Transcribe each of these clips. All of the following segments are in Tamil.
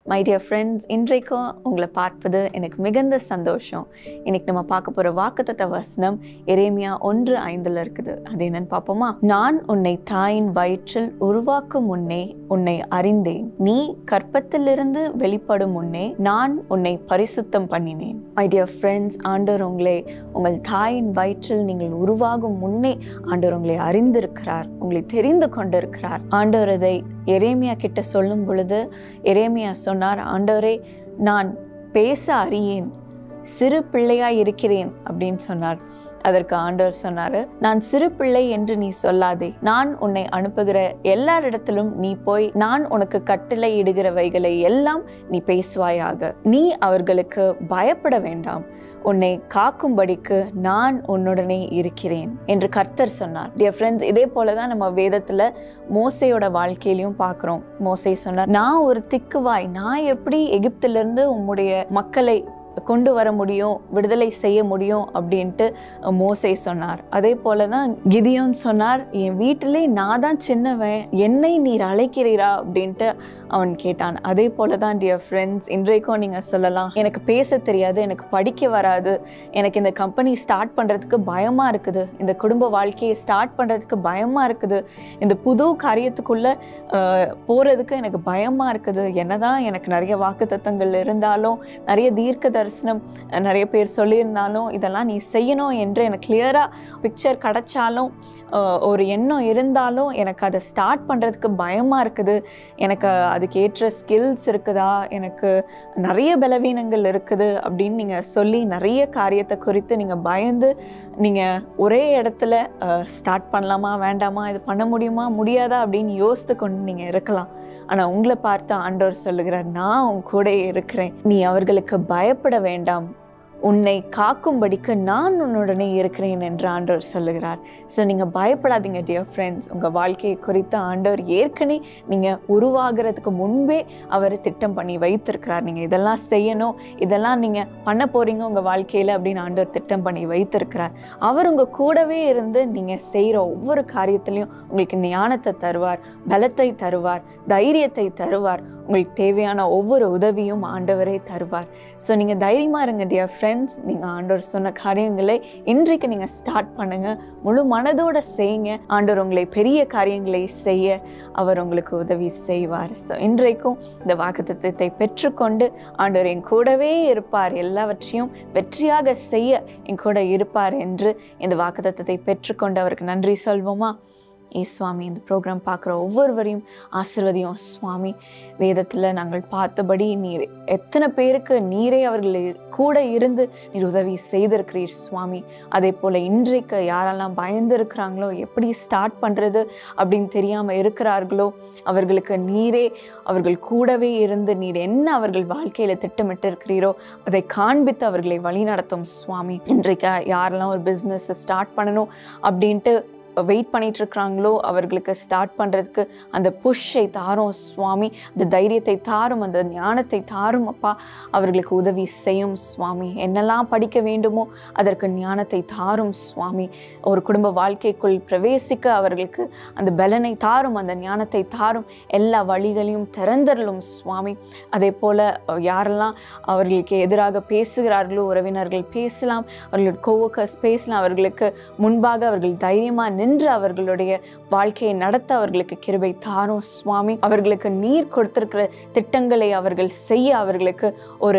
மை டியர் ஃப்ரெண்ட்ஸ் இன்றைக்கும் உங்களை பார்ப்பது எனக்கு மிகுந்த சந்தோஷம் இன்னைக்கு நம்ம பார்க்க போகிற வாக்குத்தத்த வசனம் எரேமியா ஒன்று ஐந்தில் இருக்குது அது என்னன்னு பார்ப்போமா நான் உன்னை தாயின் வயிற்றில் உருவாக்கும் முன்னே உன்னை அறிந்தேன் நீ கற்பத்திலிருந்து வெளிப்படும் முன்னே நான் உன்னை பரிசுத்தம் பண்ணினேன் மை டியர் ஃப்ரெண்ட்ஸ் ஆண்டவர் உங்களை உங்கள் தாயின் வயிற்றில் நீங்கள் உருவாகும் முன்னே ஆண்டவர் உங்களை அறிந்திருக்கிறார் உங்களை தெரிந்து கொண்டிருக்கிறார் ஆண்டவர் இதை எரேமியா கிட்ட சொல்லும் பொழுது எரேமியா சொன்னார் ஆண்டவரே நான் பேச அறியேன் சிறு பிள்ளையாய் இருக்கிறேன் அப்படின்னு சொன்னார் அதற்கு ஆண்டவர் சொன்னாரு நான் சிறு பிள்ளை என்று நீ சொல்லாதே நான் உன்னை அனுப்புகிற எல்லாரிடத்திலும் நீ போய் நான் உனக்கு கட்டளை இடுகிறவைகளை எல்லாம் நீ பேசுவாயாக நீ அவர்களுக்கு பயப்பட வேண்டாம் உன்னை காக்கும்படிக்கு நான் உன்னுடனே இருக்கிறேன் என்று கர்த்தர் சொன்னார் டியர் ஃப்ரெண்ட்ஸ் இதே போல தான் நம்ம வேதத்துல மோசையோட வாழ்க்கையிலையும் பார்க்குறோம் மோசை சொன்னார் நான் ஒரு திக்குவாய் நான் எப்படி எகிப்திலிருந்து உம்முடைய மக்களை கொண்டு வர முடியும் விடுதலை செய்ய முடியும் அப்படின்ட்டு மோசை சொன்னார் அதே போல தான் கிதியோன் சொன்னார் என் வீட்டிலே நான் தான் சின்னவன் என்னை நீர் அழைக்கிறீரா அப்படின்ட்டு அவன் கேட்டான் அதே போல தான் டியர் ஃப்ரெண்ட்ஸ் இன்றைக்கும் நீங்கள் சொல்லலாம் எனக்கு பேச தெரியாது எனக்கு படிக்க வராது எனக்கு இந்த கம்பெனி ஸ்டார்ட் பண்ணுறதுக்கு பயமாக இருக்குது இந்த குடும்ப வாழ்க்கையை ஸ்டார்ட் பண்ணுறதுக்கு பயமாக இருக்குது இந்த புது காரியத்துக்குள்ளே போகிறதுக்கு எனக்கு பயமாக இருக்குது என்னதான் எனக்கு நிறைய வாக்கு தத்தங்கள் இருந்தாலும் நிறைய தீர்க்க தரிசனம் நிறைய பேர் சொல்லியிருந்தாலும் இதெல்லாம் நீ செய்யணும் என்று எனக்கு கிளியராக பிக்சர் கிடைச்சாலும் ஒரு எண்ணம் இருந்தாலும் எனக்கு அதை ஸ்டார்ட் பண்ணுறதுக்கு பயமாக இருக்குது எனக்கு அதுக்கு ஏற்ற ஸ்கில்ஸ் இருக்குதா எனக்கு நிறைய பலவீனங்கள் இருக்குது அப்படின்னு நீங்கள் சொல்லி நிறைய காரியத்தை குறித்து நீங்கள் பயந்து நீங்கள் ஒரே இடத்துல ஸ்டார்ட் பண்ணலாமா வேண்டாமா இது பண்ண முடியுமா முடியாதா அப்படின்னு யோசித்து கொண்டு நீங்கள் இருக்கலாம் ஆனால் உங்களை பார்த்து ஆண்டவர் சொல்லுகிறார் நான் உன் கூட இருக்கிறேன் நீ அவர்களுக்கு பயப்பட வேண்டாம் உன்னை காக்கும்படிக்கு நான் உன்னுடனே இருக்கிறேன் என்று ஆண்டவர் சொல்லுகிறார் ஸோ நீங்கள் பயப்படாதீங்க டியர் ஃப்ரெண்ட்ஸ் உங்கள் வாழ்க்கையை குறித்த ஆண்டவர் ஏற்கனவே நீங்கள் உருவாகிறதுக்கு முன்பே அவர் திட்டம் பண்ணி வைத்திருக்கிறார் நீங்கள் இதெல்லாம் செய்யணும் இதெல்லாம் நீங்கள் பண்ண போகிறீங்க உங்கள் வாழ்க்கையில் அப்படின்னு ஆண்டவர் திட்டம் பண்ணி வைத்திருக்கிறார் அவர் உங்கள் கூடவே இருந்து நீங்கள் செய்கிற ஒவ்வொரு காரியத்திலையும் உங்களுக்கு ஞானத்தை தருவார் பலத்தை தருவார் தைரியத்தை தருவார் உங்களுக்கு தேவையான ஒவ்வொரு உதவியும் ஆண்டவரே தருவார் ஸோ நீங்கள் தைரியமாக இருங்க டியர் ஃப்ரெண்ட்ஸ் நீங்கள் ஆண்டவர் சொன்ன காரியங்களை இன்றைக்கு நீங்கள் ஸ்டார்ட் பண்ணுங்கள் முழு மனதோடு செய்யுங்க ஆண்டவர் உங்களை பெரிய காரியங்களை செய்ய அவர் உங்களுக்கு உதவி செய்வார் ஸோ இன்றைக்கும் இந்த வாக்குத்தத்தை பெற்றுக்கொண்டு ஆண்டவர் என் கூடவே இருப்பார் எல்லாவற்றையும் வெற்றியாக செய்ய என் கூட இருப்பார் என்று இந்த வாக்குத்தத்தை பெற்றுக்கொண்டு அவருக்கு நன்றி சொல்வோமா ஏ சுவாமி இந்த ப்ரோக்ராம் பார்க்குற ஒவ்வொருவரையும் ஆசிர்வதியும் சுவாமி வேதத்தில் நாங்கள் பார்த்தபடி நீர் எத்தனை பேருக்கு நீரே அவர்கள் கூட இருந்து நீர் உதவி செய்திருக்கிறீர் சுவாமி அதே போல் இன்றைக்கு யாரெல்லாம் பயந்து இருக்கிறாங்களோ எப்படி ஸ்டார்ட் பண்ணுறது அப்படின்னு தெரியாமல் இருக்கிறார்களோ அவர்களுக்கு நீரே அவர்கள் கூடவே இருந்து நீர் என்ன அவர்கள் வாழ்க்கையில் திட்டமிட்டு இருக்கிறீரோ அதை காண்பித்து அவர்களை வழிநடத்தும் சுவாமி இன்றைக்கு யாரெல்லாம் ஒரு பிஸ்னஸ் ஸ்டார்ட் பண்ணணும் அப்படின்ட்டு வெயிட் பண்ணிட்டு இருக்கிறாங்களோ அவர்களுக்கு ஸ்டார்ட் பண்ணுறதுக்கு அந்த புஷ்ஷை தாரும் சுவாமி அந்த தைரியத்தை தாரும் அந்த ஞானத்தை தாரும் அப்பா அவர்களுக்கு உதவி செய்யும் சுவாமி என்னெல்லாம் படிக்க வேண்டுமோ அதற்கு ஞானத்தை தாரும் சுவாமி ஒரு குடும்ப வாழ்க்கைக்குள் பிரவேசிக்க அவர்களுக்கு அந்த பலனை தாரும் அந்த ஞானத்தை தாரும் எல்லா வழிகளையும் திறந்தரலும் சுவாமி அதே போல் யாரெல்லாம் அவர்களுக்கு எதிராக பேசுகிறார்களோ உறவினர்கள் பேசலாம் அவர்களுடைய கோவக்கர்ஸ் பேசலாம் அவர்களுக்கு முன்பாக அவர்கள் தைரியமாக நின்று அவர்களுடைய வாழ்க்கையை நடத்த அவர்களுக்கு கிருபை தாரும் சுவாமி அவர்களுக்கு நீர் கொடுத்திருக்கிற திட்டங்களை அவர்கள் செய்ய அவர்களுக்கு ஒரு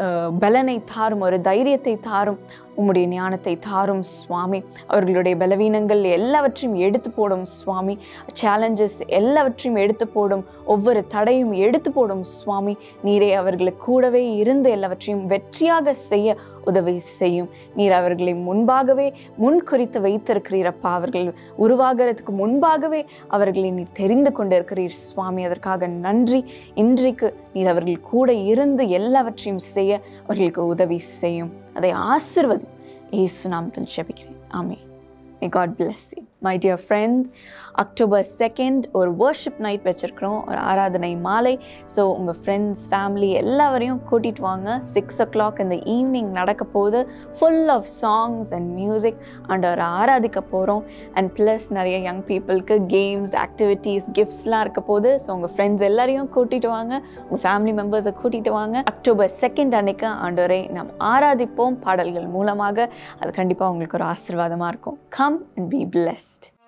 பலனை தாரும் ஒரு தைரியத்தை தாரும் உம்முடைய ஞானத்தை தாரும் சுவாமி அவர்களுடைய பலவீனங்கள் எல்லாவற்றையும் எடுத்து போடும் சுவாமி சேலஞ்சஸ் எல்லாவற்றையும் எடுத்து போடும் ஒவ்வொரு தடையும் எடுத்து போடும் சுவாமி நீரே அவர்களுக்கு கூடவே இருந்து எல்லாவற்றையும் வெற்றியாக செய்ய உதவி செய்யும் நீர் அவர்களை முன்பாகவே முன் குறித்து வைத்திருக்கிறீரப்பா அவர்கள் உருவாகிறதுக்கு முன்பாகவே அவர்களை நீர் தெரிந்து கொண்டிருக்கிறீர் சுவாமி அதற்காக நன்றி இன்றைக்கு நீர் அவர்கள் கூட இருந்து எல்லாவற்றையும் செய்ய அவர்களுக்கு உதவி செய்யும் அதை ஆசிர்வதி ஏசு நாமத்தில் ஜெபிக்கிறேன் ஆமே மே God bless you my dear friends October second ஒரு வர்ஷிப் நைட் வச்சுருக்கிறோம் ஒரு ஆராதனை மாலை ஸோ உங்கள் ஃப்ரெண்ட்ஸ் ஃபேமிலி எல்லாவரையும் கூட்டிகிட்டு வாங்க சிக்ஸ் ஓ கிளாக் இந்த ஈவினிங் நடக்க போகுது full of songs and music and ஒரு ஆராதிக்க போகிறோம் அண்ட் ப்ளஸ் நிறைய யங் பீப்புளுக்கு கேம்ஸ் ஆக்டிவிட்டீஸ் கிஃப்ட்ஸ்லாம் இருக்க போகுது ஸோ உங்கள் ஃப்ரெண்ட்ஸ் எல்லாரையும் கூட்டிகிட்டு வாங்க உங்கள் ஃபேமிலி மெம்பர்ஸை கூட்டிகிட்டு வாங்க அக்டோபர் செகண்ட் அன்னைக்கு ஆண்டவரை நாம் ஆராதிப்போம் பாடல்கள் மூலமாக அது கண்டிப்பாக உங்களுக்கு ஒரு ஆசீர்வாதமாக இருக்கும் கம் அண்ட் பி blessed